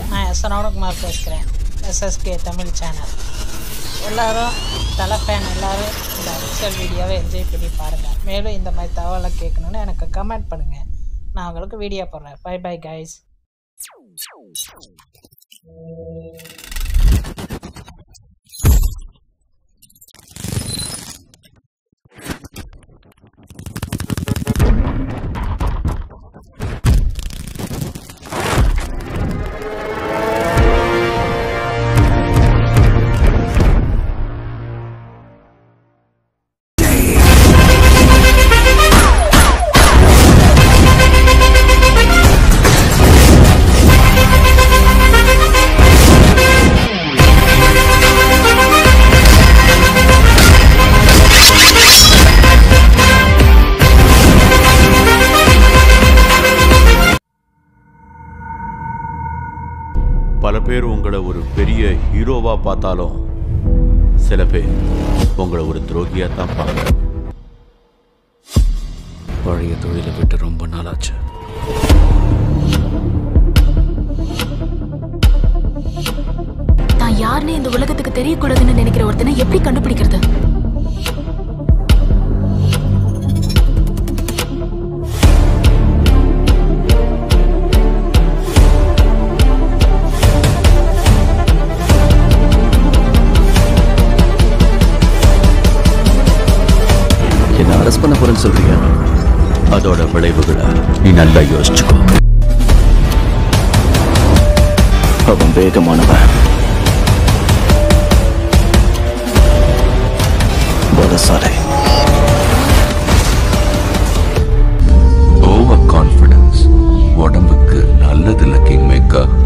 நான் எஸ் குமார் பேசுகிறேன் SSK Tamil channel எல்லாரும் தலை ஃபேன் எல்லாரும் இந்த அஃபிஷியல் வீடியோவை என்ஜாய் பண்ணி பாருங்கள் மேலும் இந்த மாதிரி தகவலை கேட்கணுன்னு எனக்கு கமெண்ட் பண்ணுங்கள் நான் உங்களுக்கு வீடியோ போடுறேன் பை பை கைஸ் பல பேர் உங்களை ஒரு பெரிய ஹீரோவா பார்த்தாலும் சில பேர் உங்களை ஒரு துரோகியா தான் பார்க்குறாங்க பழைய தொழிலை விட்டு ரொம்ப நாளாச்சு தான் யாருன்னு இந்த உலகத்துக்கு தெரியக்கூடாதுன்னு நினைக்கிற ஒருத்தனை எப்படி கண்டுபிடிக்கிறது என்ன அரெஸ்ட் பண்ண போறேன்னு சொல்றியா அதோட விளைவுகளை நீ நல்லா யோசிச்சுக்கோ அவன் வேகமானவன் பலசாலை ஓவர் கான்ஃபிடன்ஸ் உடம்புக்கு நல்லதில்ல கிங் மேக்கர்